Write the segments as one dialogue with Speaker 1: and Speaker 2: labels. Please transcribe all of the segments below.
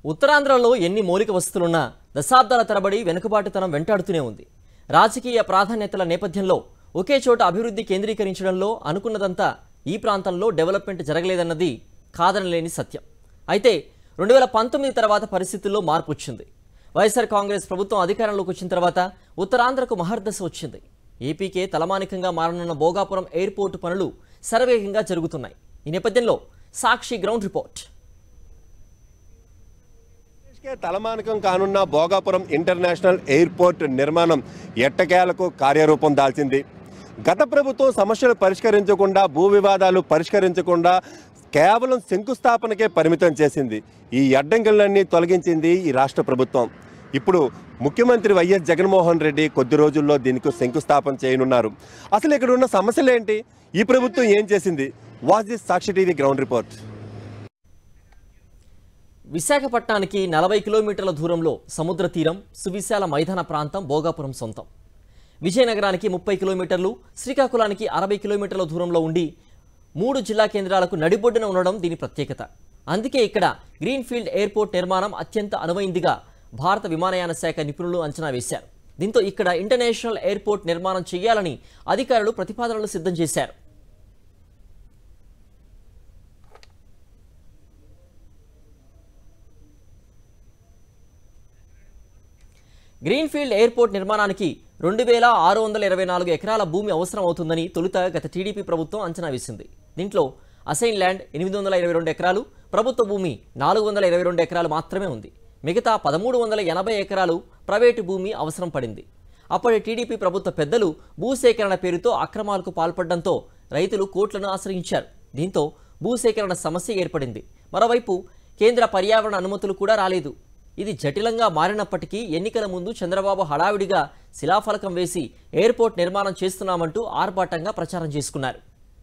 Speaker 1: ఉత్తరాంధ్రలో ఎన్ని మౌలిక వస్తువులున్నా దశాబ్దాల తరబడి వెనుకబాటుతనం వెంటాడుతూనే ఉంది రాజకీయ ప్రాధాన్యతల నేపథ్యంలో ఒకే చోట అభివృద్ధి కేంద్రీకరించడంలో అనుకున్నదంతా ఈ ప్రాంతంలో డెవలప్మెంట్ జరగలేదన్నది కాదనలేని సత్యం అయితే రెండు వేల పంతొమ్మిది తర్వాత పరిస్థితుల్లో మార్పు వచ్చింది వైఎస్ఆర్ కాంగ్రెస్ ప్రభుత్వం అధికారంలోకి వచ్చిన తర్వాత ఉత్తరాంధ్రకు మహర్దశ వచ్చింది ఏపీకే తలమానికంగా మారనున్న భోగాపురం ఎయిర్పోర్టు పనులు శరవేగంగా జరుగుతున్నాయి ఈ నేపథ్యంలో సాక్షి గ్రౌండ్ రిపోర్ట్
Speaker 2: దేశకే తలమానికం కానున్న భోగాపురం ఇంటర్నేషనల్ ఎయిర్పోర్ట్ నిర్మాణం ఎట్టకేలకు కార్యరూపం దాల్చింది గత ప్రభుత్వం సమస్యలు పరిష్కరించకుండా భూ వివాదాలు పరిష్కరించకుండా కేవలం శంకుస్థాపనకే పరిమితం చేసింది ఈ అడ్డంకులన్నీ తొలగించింది ఈ రాష్ట్ర ప్రభుత్వం ఇప్పుడు ముఖ్యమంత్రి వైఎస్ జగన్మోహన్ రెడ్డి కొద్ది రోజుల్లో దీనికి శంకుస్థాపన చేయనున్నారు అసలు ఇక్కడ ఉన్న సమస్యలు ఏంటి ఈ ప్రభుత్వం ఏం చేసింది was this Sakshi TV ground report
Speaker 1: విశాఖపట్నానికి నలభై కిలోమీటర్ల దూరంలో సముద్ర తీరం సువిశాల మైదాన ప్రాంతం భోగాపురం సొంతం విజయనగరానికి ముప్పై కిలోమీటర్లు శ్రీకాకుళానికి అరవై కిలోమీటర్ల దూరంలో ఉండి మూడు జిల్లా కేంద్రాలకు నడిబొడ్డున ఉండడం దీని ప్రత్యేకత అందుకే ఇక్కడ గ్రీన్ఫీల్డ్ ఎయిర్పోర్ట్ నిర్మాణం అత్యంత అనువైందిగా భారత విమానయాన శాఖ నిపుణులు అంచనా వేశారు దీంతో ఇక్కడ ఇంటర్నేషనల్ ఎయిర్పోర్ట్ నిర్మాణం చేయాలని అధికారులు ప్రతిపాదనలు సిద్ధం చేశారు గ్రీన్ఫీల్డ్ ఎయిర్పోర్ట్ నిర్మాణానికి రెండు వేల ఆరు వందల ఇరవై నాలుగు ఎకరాల భూమి అవసరం అవుతుందని తొలుత గత టీడీపీ ప్రభుత్వం అంచనా వేసింది దీంట్లో అసైన్ ల్యాండ్ ఎనిమిది వందల ఇరవై రెండు ఎకరాలు ప్రభుత్వ భూమి నాలుగు వందల ఇరవై రెండు ఎకరాలు మాత్రమే ఉంది మిగతా పదమూడు వందల ఎనభై ఎకరాలు ప్రైవేటు భూమి అవసరం పడింది అప్పటి టీడీపీ ప్రభుత్వ పెద్దలు భూసేకరణ పేరుతో అక్రమాలకు పాల్పడడంతో రైతులు కోర్టులను ఆశ్రయించారు దీంతో భూసేకరణ సమస్య ఏర్పడింది మరోవైపు కేంద్ర పర్యావరణ అనుమతులు కూడా రాలేదు ఇది జటిలంగా మారినప్పటికీ ఎన్నికల ముందు చంద్రబాబు హడావిడిగా శిలాఫలకం వేసి ఎయిర్పోర్ట్ నిర్మాణం చేస్తున్నామంటూ ఆర్భాటంగా ప్రచారం చేసుకున్నారు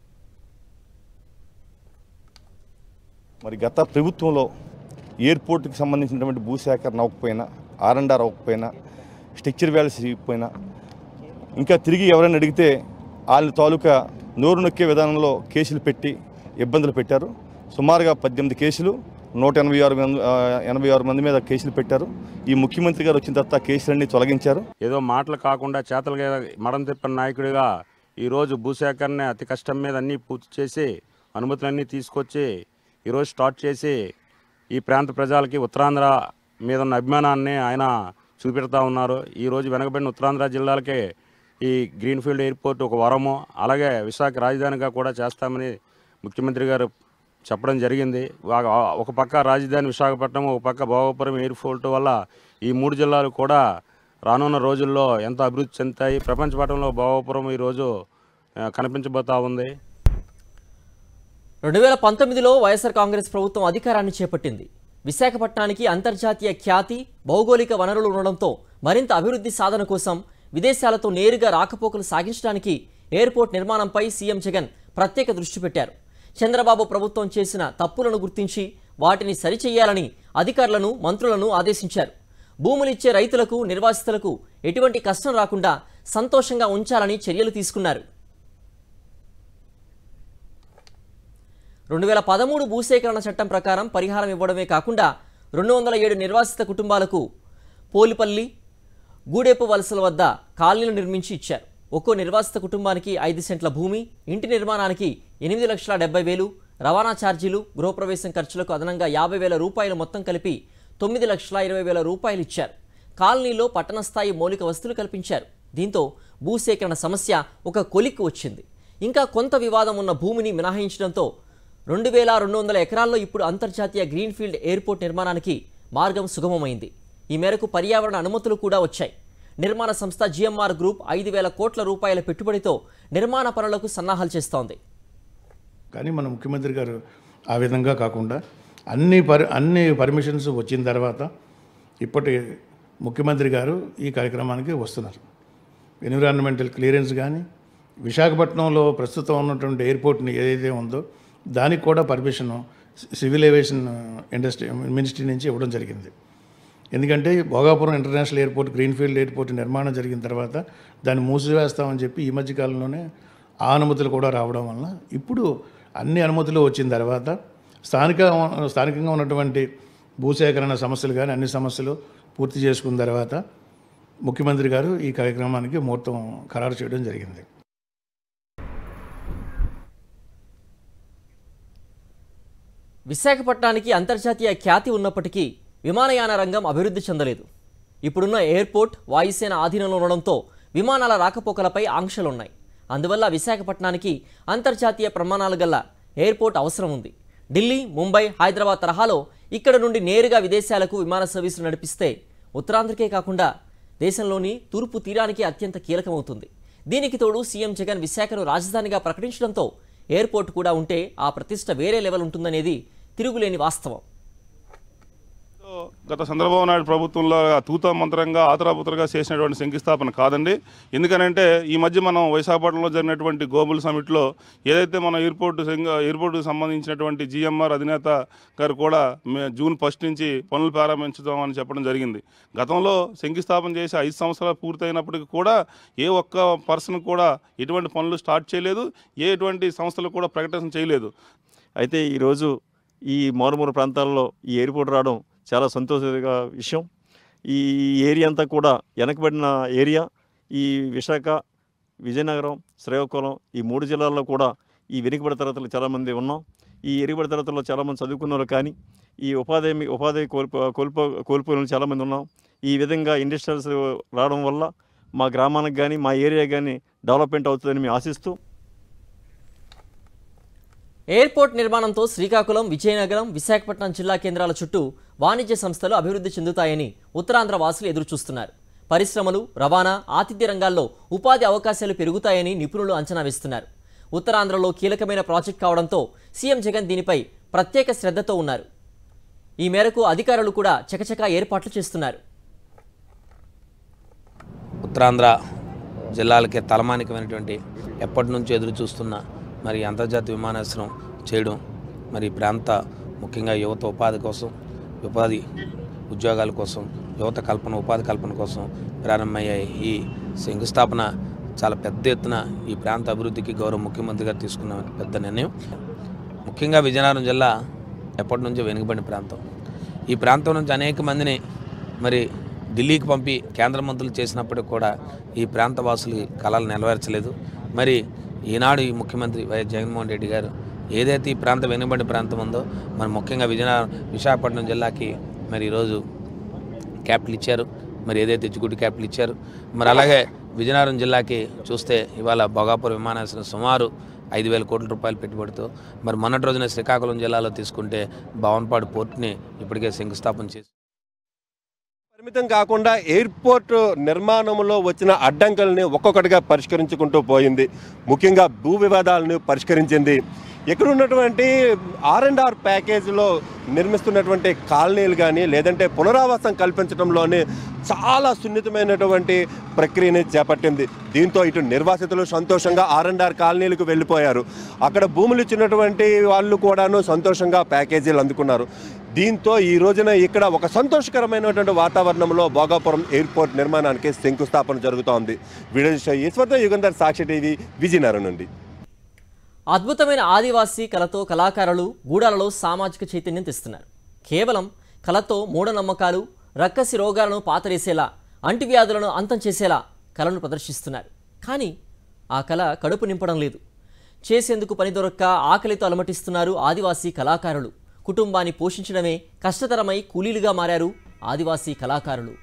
Speaker 3: మరి గత ప్రభుత్వంలో ఎయిర్పోర్ట్కి సంబంధించినటువంటి భూసేకరణ అవ్వకపోయినా ఆర్ఎండ్ఆర్ అవ్వకపోయినా స్ట్రక్చర్ వ్యాల్యూస్ ఇవ్వకపోయినా ఇంకా తిరిగి ఎవరైనా అడిగితే వాళ్ళ తాలూకా నోరు నొక్కే విధానంలో కేసులు పెట్టి ఇబ్బందులు పెట్టారు సుమారుగా పద్దెనిమిది కేసులు నూట ఎనభై ఆరు మంది ఆ, ఎనభై ఆరు మంది మీద కేసులు పెట్టారు ఈ ముఖ్యమంత్రి గారు వచ్చిన తర్వాత ఆ కేసులన్నీ తొలగించారు
Speaker 4: ఏదో మాటలు కాకుండా చేతలుగా మడం తిప్పిన నాయకుడిగా ఈరోజు భూసేకరణ అతి కష్టం మీద అన్నీ పూర్తి చేసి అనుమతులన్నీ తీసుకొచ్చి ఈరోజు స్టార్ట్ చేసి ఈ ప్రాంత ప్రజలకి ఉత్తరాంధ్ర మీద ఉన్న అభిమానాన్ని ఆయన చూపెడతా ఉన్నారు ఈరోజు వెనకబడిన ఉత్తరాంధ్ర జిల్లాలకే ఈ గ్రీన్ఫీల్డ్ ఎయిర్పోర్ట్ ఒక వరము అలాగే విశాఖ రాజధానిగా కూడా చేస్తామని ముఖ్యమంత్రి గారు చెప్పడం జరిగింది వా- ఒక పక్క రాజధాని విశాఖపట్నం ఒక పక్క భోగపురం ఎయిర్పోర్ట్ వల్ల ఈ మూడు జిల్లాలు కూడా రానున్న రోజుల్లో ఎంత అభివృద్ధి చెందుతాయి ప్రపంచ పటంలో భోగపురం ఈరోజు ఆ, కనిపించబోతా ఉంది
Speaker 1: రెండు వేల పంతొమ్మిదిలో వైఎస్ఆర్ కాంగ్రెస్ ప్రభుత్వం అధికారాన్ని చేపట్టింది విశాఖపట్నానికి అంతర్జాతీయ ఖ్యాతి భౌగోళిక వనరులు ఉండడంతో మరింత అభివృద్ధి సాధన కోసం విదేశాలతో నేరుగా రాకపోకలు సాగించడానికి ఎయిర్పోర్ట్ నిర్మాణంపై సీఎం జగన్ ప్రత్యేక దృష్టి పెట్టారు చంద్రబాబు ప్రభుత్వం చేసిన తప్పులను గుర్తించి వాటిని సరిచేయాలని అధికారులను మంత్రులను ఆదేశించారు భూములిచ్చే రైతులకు నిర్వాసితులకు ఎటువంటి కష్టం రాకుండా సంతోషంగా ఉంచాలని చర్యలు తీసుకున్నారు రెండు వేల పదమూడు భూసేకరణ చట్టం ప్రకారం పరిహారం ఇవ్వడమే కాకుండా రెండు వందల ఏడు నిర్వాసిత కుటుంబాలకు పోలిపల్లి గూడేపు వలసల వద్ద కాలనీలు నిర్మించి ఇచ్చారు ఒక్కో నిర్వాసిత కుటుంబానికి ఐదు సెంట్ల భూమి ఇంటి నిర్మాణానికి ఎనిమిది లక్షల డెబ్బై వేలు రవాణా ఛార్జీలు గృహప్రవేశం ఖర్చులకు అదనంగా యాభై వేల రూపాయలు మొత్తం కలిపి తొమ్మిది లక్షల ఇరవై వేల రూపాయలు ఇచ్చారు కాలనీలో పట్టణ స్థాయి మౌలిక వస్తువులు కల్పించారు దీంతో భూసేకరణ సమస్య ఒక కొలిక్కు వచ్చింది ఇంకా కొంత వివాదం ఉన్న భూమిని మినహాయించడంతో రెండు వేల రెండు వందల ఎకరాల్లో ఇప్పుడు అంతర్జాతీయ గ్రీన్ఫీల్డ్ ఎయిర్పోర్ట్ నిర్మాణానికి మార్గం సుగమమైంది ఈ మేరకు పర్యావరణ అనుమతులు కూడా వచ్చాయి నిర్మాణ సంస్థ జిఎంఆర్ గ్రూప్ ఐదు వేల కోట్ల రూపాయల పెట్టుబడితో నిర్మాణ పనులకు సన్నాహాలు చేస్తోంది
Speaker 5: కానీ మన ముఖ్యమంత్రి గారు ఆ విధంగా కాకుండా అన్ని పర్ అన్ని పర్మిషన్స్ వచ్చిన తర్వాత ఇప్పటి ముఖ్యమంత్రి గారు ఈ కార్యక్రమానికి వస్తున్నారు ఎన్విరాన్మెంటల్ క్లియరెన్స్ కానీ విశాఖపట్నంలో ప్రస్తుతం ఉన్నటువంటి ఎయిర్పోర్ట్ని ఏదైతే ఉందో దానికి కూడా permission civil aviation industry ministry నుంచి ఇవ్వడం జరిగింది ఎందుకంటే Bhogapuram international airport greenfield airport నిర్మాణం జరిగిన తర్వాత దాన్ని మూసివేస్తామని చెప్పి ఈ మధ్య కాలంలోనే ఆ అనుమతులు కూడా రావడం వలన ఇప్పుడు అన్ని అనుమతులు వచ్చిన తర్వాత స్థానిక స్థానికంగా ఉన్నటువంటి భూసేకరణ సమస్యలు కానీ అన్ని సమస్యలు పూర్తి చేసుకున్న తర్వాత ముఖ్యమంత్రి గారు ఈ కార్యక్రమానికి ముహూర్తం ఖరారు చేయడం జరిగింది
Speaker 1: విశాఖపట్నానికి అంతర్జాతీయ ఖ్యాతి ఉన్నప్పటికీ విమానయాన రంగం అభివృద్ధి చెందలేదు ఇప్పుడున్న ఎయిర్పోర్ట్ వాయుసేన ఆధీనంలో ఉండడంతో విమానాల రాకపోకలపై ఆంక్షలున్నాయి అందువల్ల విశాఖపట్నానికి అంతర్జాతీయ ప్రమాణాలు గల ఎయిర్పోర్ట్ అవసరం ఉంది ఢిల్లీ ముంబై హైదరాబాద్ తరహాలో ఇక్కడ నుండి నేరుగా విదేశాలకు విమాన సర్వీసులు నడిపిస్తే ఉత్తరాంధ్రకే కాకుండా దేశంలోని తూర్పు తీరానికి అత్యంత కీలకమవుతుంది దీనికి తోడు సీఎం జగన్ విశాఖను రాజధానిగా ప్రకటించడంతో ఎయిర్పోర్ట్ కూడా ఉంటే ఆ ప్రతిష్ట వేరే లెవెల్ ఉంటుందనేది తిరుగులేని వాస్తవం
Speaker 6: గత చంద్రబాబు నాయుడు ప్రభుత్వంలో తూతా మంత్రంగా ఆతరాపుతరగా చేసినటువంటి శంకుస్థాపన కాదండి ఎందుకనంటే ఈ మధ్య మనం విశాఖపట్నంలో జరిగినటువంటి గోబుల్ సమిట్లో ఏదైతే మన ఎయిర్పోర్ట్ ఎయిర్పోర్టుకు సంబంధించినటువంటి జిఎంఆర్ అధినేత గారు కూడా మే- జూన్ ఫస్ట్ నుంచి పనులు ప్రారంభించుదామని చెప్పడం జరిగింది గతంలో శంకుస్థాపన చేసి ఐదు సంవత్సరాలు పూర్తయినప్పటికీ కూడా ఏ ఒక్క పర్సన్ కూడా ఎటువంటి పనులు స్టార్ట్ చేయలేదు ఏ ఎటువంటి సంస్థలు కూడా ప్రకటన చేయలేదు
Speaker 7: అయితే ఈరోజు ఈ మారుమూల ప్రాంతాల్లో ఈ ఎయిర్పోర్ట్ రావడం చాలా సంతోషక విషయం ఈ ఏరియా అంతా కూడా వెనకబడిన ఏరియా ఈ విశాఖ విజయనగరం శ్రీకాకుళం ఈ మూడు జిల్లాల్లో కూడా ఈ వెనుకబడి తరగతులు చాలామంది ఉన్నాం ఈ ఎరుగుబడి తరగతుల్లో చాలామంది చదువుకున్నారు కానీ ఈ ఉపాధి ఏమి- ఉపాధి కోల్పో కోల్పో కోల్పోయిన వాళ్ళు చాలామంది ఉన్నాం ఈ విధంగా ఇండస్ట్రియల్స్ రావడం వల్ల మా గ్రామానికి కానీ మా ఏరియా కానీ డెవలప్మెంట్ అవుతుందని మేము ఆశిస్తూ
Speaker 1: ఎయిర్పోర్ట్ నిర్మాణంతో శ్రీకాకుళం విజయనగరం విశాఖపట్నం జిల్లా కేంద్రాల చుట్టూ వాణిజ్య సంస్థలు అభివృద్ధి చెందుతాయని ఉత్తరాంధ్ర వాసులు ఎదురుచూస్తున్నారు పరిశ్రమలు రవాణా ఆతిథ్య రంగాల్లో ఉపాధి అవకాశాలు పెరుగుతాయని నిపుణులు అంచనా వేస్తున్నారు ఉత్తరాంధ్రలో కీలకమైన ప్రాజెక్ట్ కావడంతో సీఎం జగన్ దీనిపై ప్రత్యేక శ్రద్ధతో ఉన్నారు ఈ మేరకు అధికారులు కూడా చకచకా ఏర్పాట్లు చేస్తున్నారు
Speaker 8: ఉత్తరాంధ్ర జిల్లాలకే తలమానికమైనటువంటి ఎప్పటి నుంచో ఎదురు చూస్తున్న మరి అంతర్జాతీయ విమానాశ్రయం చేయడం మరి ఈ ప్రాంత ముఖ్యంగా యువత ఉపాధి కోసం ఉపాధి ఉద్యోగాల కోసం యువత కల్పన ఉపాధి కల్పన కోసం ప్రారంభమయ్యాయి ఈ శంకుస్థాపన చాలా పెద్ద ఎత్తున ఈ ప్రాంత అభివృద్ధికి గౌరవ ముఖ్యమంత్రి గారు తీసుకున్న పెద్ద నిర్ణయం ముఖ్యంగా విజయనగరం జిల్లా ఎప్పటి నుంచో వెనుకబడిన ప్రాంతం ఈ ప్రాంతం నుంచి అనేక మందిని మరి ఢిల్లీకి పంపి కేంద్ర మంత్రులు చేసినప్పటికి కూడా ఈ ప్రాంత వాసులకి కళలు నెరవేర్చలేదు మరి ఈనాడు ఈ ముఖ్యమంత్రి వైఎస్ జగన్మోహన్ రెడ్డి గారు ఏదైతే ఈ ప్రాంతం వెనుకబడిన ప్రాంతం ఉందో మరి ముఖ్యంగా విజయనగరం విశాఖపట్నం జిల్లాకి మరి ఈరోజు క్యాపిటల్ ఇచ్చారు మరి ఏదైతే ఎగ్జిక్యూటివ్ క్యాపిటల్ ఇచ్చారు మరి అలాగే విజయనగరం జిల్లాకి చూస్తే ఇవాళ భోగాపురం విమానాశ్రయం సుమారు ఐదు వేల కోట్ల రూపాయలు పెట్టుబడితో మరి మొన్నటి రోజున శ్రీకాకుళం జిల్లాలో తీసుకుంటే భవన్పాడు పోర్ట్ని ఇప్పటికే శంకుస్థాపన చేసి
Speaker 2: పరిమితం కాకుండా ఎయిర్పోర్ట్ నిర్మాణంలో వచ్చిన అడ్డంకుల్ని ఒక్కొక్కటిగా పరిష్కరించుకుంటూ పోయింది ముఖ్యంగా భూ వివాదాలను పరిష్కరించింది ఇక్కడ ఉన్నటువంటి ఆర్ అండ్ ఆర్ ప్యాకేజీలో నిర్మిస్తున్నటువంటి కాలనీలు కానీ లేదంటే పునరావాసం కల్పించడంలోనే చాలా సున్నితమైనటువంటి ప్రక్రియని చేపట్టింది దీంతో ఇటు నిర్వాసితులు సంతోషంగా ఆర్ అండ్ ఆర్ కాలనీలకు వెళ్ళిపోయారు అక్కడ భూములు ఇచ్చినటువంటి వాళ్ళు కూడాను సంతోషంగా ప్యాకేజీలు అందుకున్నారు దీంతో ఈ రోజున ఇక్కడ ఒక సంతోషకరమైనటువంటి వాతావరణంలో భోగాపురం ఎయిర్పోర్ట్ నిర్మాణానికి శంకుస్థాపన జరుగుతోంది వీడియో ఈశ్వర్తో యుగంధర్ సాక్షి టీవీ విజయనగరం నుండి
Speaker 1: అద్భుతమైన ఆదివాసీ కళతో కళాకారులు గూడాలలో సామాజిక చైతన్యం తెస్తున్నారు కేవలం కళతో మూఢనమ్మకాలు రక్కసి రోగాలను పాతరేసేలా అంటువ్యాధులను అంతం చేసేలా కళను ప్రదర్శిస్తున్నారు కానీ ఆ కళ కడుపు నింపడం లేదు చేసేందుకు పని దొరక్క ఆకలితో అలమటిస్తున్నారు ఆదివాసీ కళాకారులు కుటుంబాన్ని పోషించడమే కష్టతరమై కూలీలుగా మారారు ఆదివాసీ కళాకారులు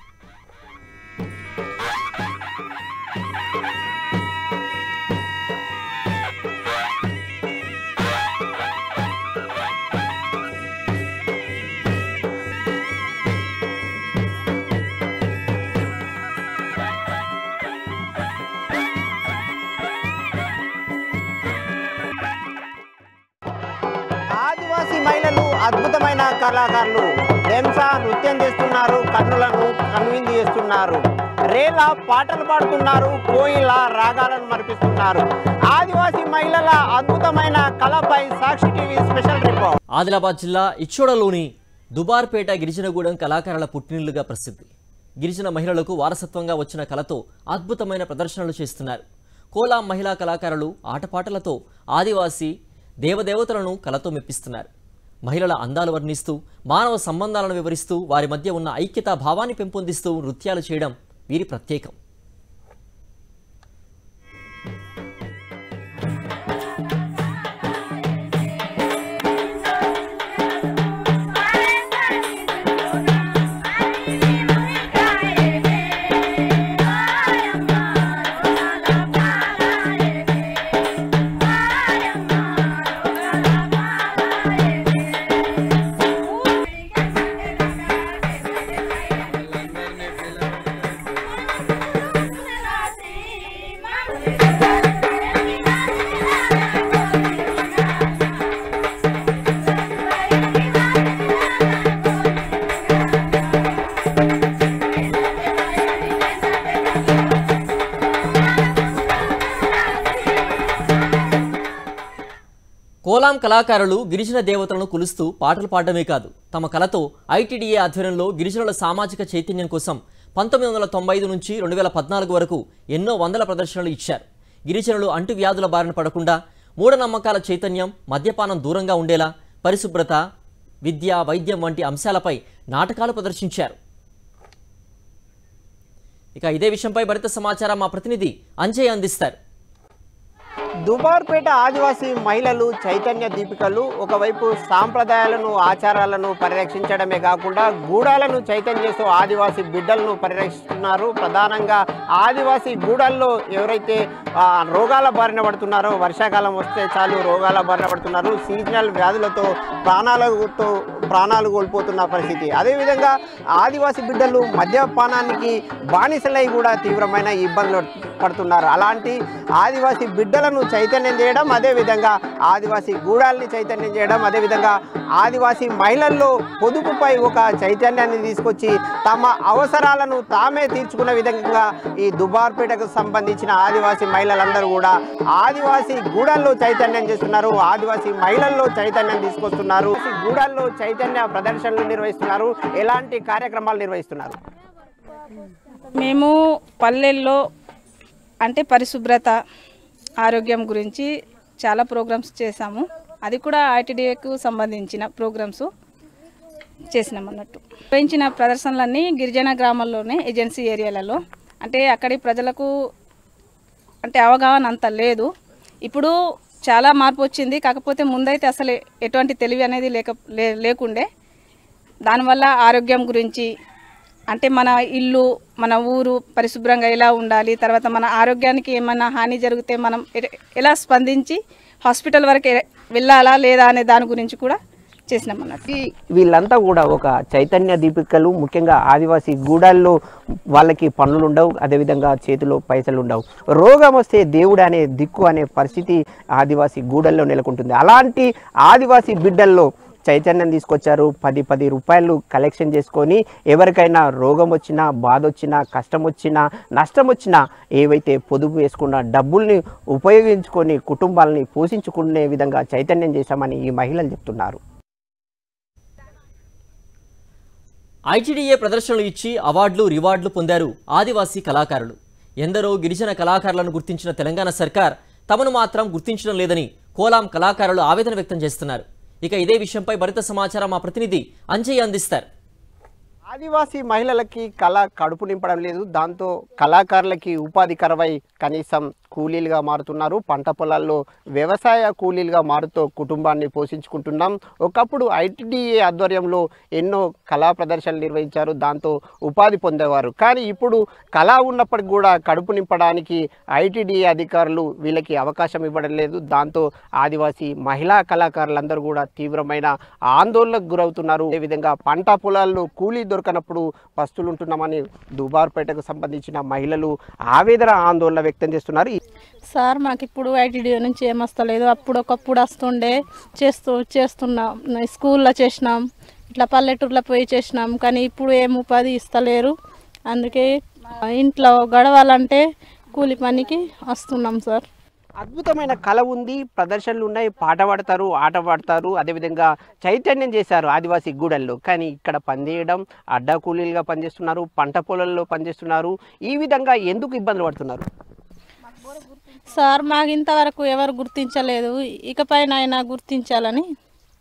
Speaker 9: ఆదివాసీ మహిళలు అద్భుతమైన కళాకారులు డెంసా నృత్యం చేస్తున్నారు కన్నులను కనువిందు చేస్తున్నారు రేల పాటలు పాడుతున్నారు కోయిల రాగాలను మరిపిస్తున్నారు ఆదివాసీ మహిళల అద్భుతమైన కళపై Sakshi TV special report
Speaker 1: Adilabad జిల్లా ఇచ్చోడలోని దుబార్పేట గిరిజనగూడెం కళాకారుల పుట్టినిల్లుగా ప్రసిద్ధి గిరిజన మహిళలకు వారసత్వంగా వచ్చిన కళతో అద్భుతమైన ప్రదర్శనలు చేస్తున్నారు కోలా మహిళా కళాకారులు ఆటపాటలతో ఆదివాసీ దేవదేవతలను కళతో మెప్పిస్తున్నారు మహిళల అందాలు వర్ణిస్తూ మానవ సంబంధాలను వివరిస్తూ వారి మధ్య ఉన్న ఐక్యతా భావాన్ని పెంపొందిస్తూ నృత్యాలు చేయడం వీరి ప్రత్యేకం కోలాం కళాకారులు గిరిజన దేవతలను కొలుస్తూ పాటలు పాడడమే కాదు తమ కళతో ఐటీడీఏ ఆధ్వర్యంలో గిరిజనుల సామాజిక చైతన్యం కోసం పంతొమ్మిది వందల తొంభై ఐదు నుంచి రెండు వేల పద్నాలుగు వరకు ఎన్నో వందల ప్రదర్శనలు ఇచ్చారు గిరిజనులు అంటువ్యాధుల బారిన పడకుండా మూఢనమ్మకాల చైతన్యం మద్యపానం దూరంగా ఉండేలా పరిశుభ్రత విద్య వైద్యం వంటి అంశాలపై నాటకాలు ప్రదర్శించారు ఇక ఇదే విషయంపై మరింత సమాచారం మా ప్రతినిధి అంజయ్ అందిస్తారు
Speaker 9: దుబార్పేట ఆదివాసీ మహిళలు చైతన్య దీపికలు ఒకవైపు సాంప్రదాయాలను ఆచారాలను పరిరక్షించడమే కాకుండా గూడాలను చైతన్య చేస్తూ ఆదివాసీ బిడ్డలను పరిరక్షిస్తున్నారు ప్రధానంగా ఆదివాసీ గూడాల్లో ఎవరైతే ఆ, రోగాల బారిన పడుతున్నారో వర్షాకాలం వస్తే చాలు రోగాల బారిన పడుతున్నారు సీజనల్ వ్యాధులతో ప్రాణాలతో ప్రాణాలు కోల్పోతున్న పరిస్థితి అదేవిధంగా ఆదివాసీ బిడ్డలు మద్యపానానికి బానిసలై కూడా తీవ్రమైన ఇబ్బందులు పడుతున్నారు అలాంటి ఆదివాసీ బిడ్డలను చైతన్యం చేయడం అదేవిధంగా ఆదివాసీ గూడాల్ని చైతన్యం చేయడం అదేవిధంగా ఆదివాసీ మహిళల్లో పొదుపుపై ఒక చైతన్యాన్ని తీసుకొచ్చి తమ అవసరాలను తామే తీర్చుకునే విధంగా ఈ దుబార్పేటకు సంబంధించిన ఆదివాసీ మహిళలందరూ కూడా ఆదివాసీ గూడాల్లో చైతన్యం చేస్తున్నారు ఆదివాసీ మహిళల్లో చైతన్యం తీసుకొస్తున్నారు ఈ గూడాల్లో చైతన్య ప్రదర్శనలు నిర్వహిస్తున్నారు ఎలాంటి కార్యక్రమాలు నిర్వహిస్తున్నారు
Speaker 10: మేము పల్లెల్లో అంటే పరిశుభ్రత ఆరోగ్యం గురించి చాలా ప్రోగ్రామ్స్ చేశాము అది కూడా ఐటీడీఏకు సంబంధించిన ప్రోగ్రామ్స్ చేసినాం అన్నట్టు పెంచిన ప్రదర్శనలన్నీ గిరిజన గ్రామాల్లోనే ఏజెన్సీ ఏరియాలలో అంటే అక్కడి ప్రజలకు అంటే అవగాహన అంత లేదు ఇప్పుడు చాలా మార్పు వచ్చింది కాకపోతే ముందైతే అసలు ఎటువంటి తెలివి అనేది లేక లే- లేకుండే దానివల్ల ఆరోగ్యం గురించి అంటే మన ఇల్లు మన ఊరు పరిశుభ్రంగా ఎలా ఉండాలి తర్వాత మన ఆరోగ్యానికి ఏమైనా హాని జరిగితే మనం ఎ- ఎలా స్పందించి హాస్పిటల్ వరకు ఎ- వెళ్ళాలా లేదా అనే దాని గురించి కూడా చేసినాం అన్నట్టు
Speaker 9: ఈ వీళ్ళంతా కూడా ఒక చైతన్య దీపికలు ముఖ్యంగా ఆదివాసీ గూడాల్లో వాళ్ళకి పనులు ఉండవు అదేవిధంగా చేతిలో పైసలు ఉండవు రోగం వస్తే దేవుడు అనే దిక్కు అనే పరిస్థితి ఆదివాసీ గూడల్లో నెలకొంటుంది అలాంటి ఆదివాసీ బిడ్డల్లో చైతన్యం తీసుకొచ్చారు పది పది రూపాయలు కలెక్షన్ చేసుకొని ఎవరికైనా రోగం వచ్చినా బాధ వచ్చినా కష్టం వచ్చినా నష్టం వచ్చినా ఏవైతే పొదుపు వేసుకున్న డబ్బుల్ని ఉపయోగించుకొని కుటుంబాలని పోషించుకునే విధంగా చైతన్యం చేశామని ఈ మహిళలు చెప్తున్నారు
Speaker 1: ఐటీడీఏ ప్రదర్శనలు ఇచ్చి అవార్డులు రివార్డులు పొందారు ఆదివాసీ కళాకారులు ఎందరో గిరిజన కళాకారులను గుర్తించిన తెలంగాణ సర్కార్ తమను మాత్రం గుర్తించడం లేదని కోలాం కళాకారులు ఆవేదన వ్యక్తం చేస్తున్నారు ఇక ఇదే విషయంపై మరింత సమాచారం మా ప్రతినిధి అంజయ్ అందిస్తారు
Speaker 9: ఆదివాసీ మహిళలకి కళ కడుపు నింపడం లేదు దాంతో కళాకారులకి ఉపాధి కరవై కనీసం కూలీలుగా మారుతున్నారు పంట పొలాల్లో వ్యవసాయ కూలీలుగా మారుతూ కుటుంబాన్ని పోషించుకుంటున్నాం ఒకప్పుడు ఐటీడీఏ ఆధ్వర్యంలో ఎన్నో కళా ప్రదర్శనలు నిర్వహించారు దాంతో ఉపాధి పొందేవారు కానీ ఇప్పుడు కళ ఉన్నప్పటికి కూడా కడుపు నింపడానికి ఐటీడీఏ అధికారులు వీళ్ళకి అవకాశం ఇవ్వడం లేదు దాంతో ఆదివాసీ మహిళా కళాకారులందరూ కూడా తీవ్రమైన ఆందోళనకు గురవుతున్నారు అదేవిధంగా పంట పొలాల్లో కూలీ దొరకనప్పుడు పస్తులుంటున్నామని దుబార్పేటకు సంబంధించిన మహిళలు ఆవేదన ఆందోళన వ్యక్తం చేస్తున్నారు
Speaker 10: సార్ మాకు ఇప్పుడు ఐటీడీఓ నుంచి ఏం వస్తలేదు అప్పుడు ఒకప్పుడు వస్తుండే చేస్తూ చేస్తున్నాం స్కూల్లో చేసినాం ఇట్లా పల్లెటూర్లో పోయి చేసినాం కానీ ఇప్పుడు ఏం ఉపాధి ఇస్తలేరు అందుకే ఇంట్లో గడవాలంటే కూలి పనికి వస్తున్నాం సార్
Speaker 9: అద్భుతమైన కళ ఉంది ప్రదర్శనలు ఉన్నాయి పాట పాడతారు ఆట పాడతారు అదేవిధంగా చైతన్యం చేశారు ఆదివాసీ గూడల్లో కానీ ఇక్కడ పనిచేయడం అడ్డా కూలీలుగా పనిచేస్తున్నారు పంట పొలాల్లో పనిచేస్తున్నారు ఈ విధంగా ఎందుకు ఇబ్బందులు పడుతున్నారు
Speaker 10: సార్ మాకు ఇంతవరకు ఎవరు గుర్తించలేదు ఇకపైన అయినా గుర్తించాలని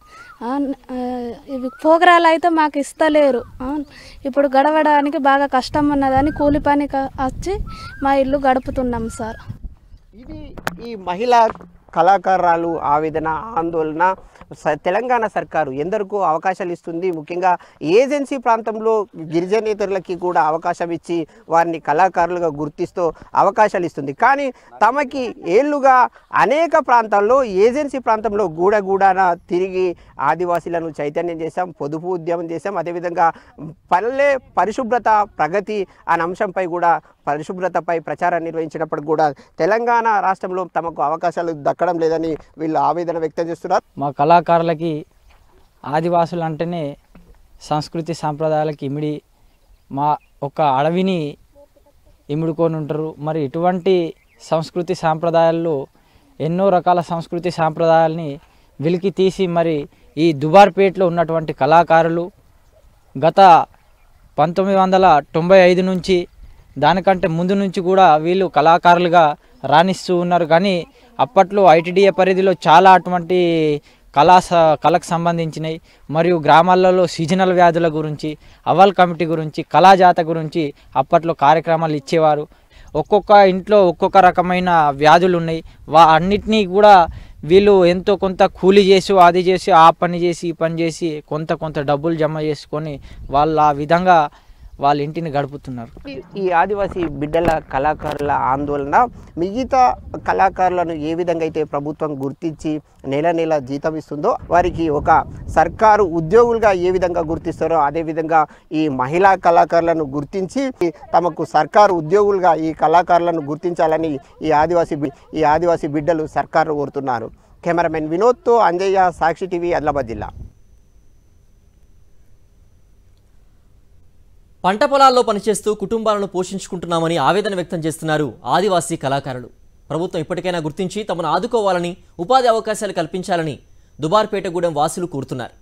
Speaker 11: ఆ, ఆ, ఇవి పోగరాలు అయితే మాకు ఇస్తలేరు ఆ, ఇప్పుడు గడవడానికి బాగా కష్టం ఉన్నదని కూలి పనికి వచ్చి మా ఇల్లు గడుపుతున్నాం సార్
Speaker 9: ఇది ఈ మహిళా కళాకారాలు ఆవేదన ఆందోళన స- తెలంగాణ సర్కారు ఎందరికో అవకాశాలు ఇస్తుంది ముఖ్యంగా ఏజెన్సీ ప్రాంతంలో గిరిజనేతరులకి కూడా అవకాశం ఇచ్చి వారిని కళాకారులుగా గుర్తిస్తూ అవకాశాలు ఇస్తుంది కానీ తమకి ఏళ్ళుగా అనేక ప్రాంతాల్లో ఏజెన్సీ ప్రాంతంలో గూడగూడాన తిరిగి ఆదివాసీలను చైతన్యం చేశాం పొదుపు ఉద్యమం చేశాం అదేవిధంగా పల్లె పరిశుభ్రత ప్రగతి అనే అంశంపై కూడా పరిశుభ్రతపై ప్రచారం నిర్వహించినప్పుడు కూడా తెలంగాణ రాష్ట్రంలో తమకు అవకాశాలు దక్కడం లేదని వీళ్ళు ఆవేదన వ్యక్తం చేస్తున్నారు
Speaker 12: మా కళాకారులకి ఆదివాసులు అంటేనే సంస్కృతి సాంప్రదాయాలకి ఇమిడి మా ఒక అడవిని ఇమిడుకొని ఉంటారు మరి ఇటువంటి సంస్కృతి సాంప్రదాయాల్లో ఎన్నో రకాల సంస్కృతి సాంప్రదాయాల్ని వెలికి తీసి మరి ఈ దుబార్పేటలో ఉన్నటువంటి కళాకారులు గత పంతొమ్మిది వందల తొంభై ఐదు నుంచి దానికంటే ముందు నుంచి కూడా వీళ్ళు కళాకారులుగా రాణిస్తూ ఉన్నారు కానీ అప్పట్లో ఐటీడీఏ పరిధిలో చాలా అటువంటి కళా స- కళకు సంబంధించినవి మరియు గ్రామాలలో సీజనల్ వ్యాధుల గురించి అవల్ కమిటీ గురించి కళాజాత గురించి అప్పట్లో కార్యక్రమాలు ఇచ్చేవారు ఒక్కొక్క ఇంట్లో ఒక్కొక్క రకమైన వ్యాధులు ఉన్నాయి వా అన్నిటినీ కూడా వీళ్ళు ఎంతో కొంత కూలి చేసి అది చేసి ఆ పని చేసి ఈ పని చేసి కొంత కొంత డబ్బులు జమ చేసుకొని వాళ్ళు ఆ విధంగా వాళ్ళ ఇంటిని గడుపుతున్నారు
Speaker 9: ఈ- ఈ ఆదివాసీ బిడ్డల కళాకారుల ఆందోళన మిగతా కళాకారులను ఏ విధంగా అయితే ప్రభుత్వం గుర్తించి నెల నెల జీతం ఇస్తుందో వారికి ఒక సర్కారు ఉద్యోగులుగా ఏ విధంగా గుర్తిస్తారో అదే విధంగా ఈ మహిళా కళాకారులను గుర్తించి తమకు సర్కారు ఉద్యోగులుగా ఈ కళాకారులను గుర్తించాలని ఈ ఆదివాసీ బి- ఈ ఆదివాసీ బిడ్డలు సర్కారు కోరుతున్నారు కెమెరామెన్ వినోద్తో అంజయ్య సాక్షి టీవీ ఆదిలాబాద్ జిల్లా
Speaker 1: పంట పొలాల్లో పనిచేస్తూ కుటుంబాలను పోషించుకుంటున్నామని ఆవేదన వ్యక్తం చేస్తున్నారు ఆదివాసీ కళాకారులు ప్రభుత్వం ఇప్పటికైనా గుర్తించి తమను ఆదుకోవాలని ఉపాధి అవకాశాలు కల్పించాలని దుబార్పేటగూడెం వాసులు కోరుతున్నారు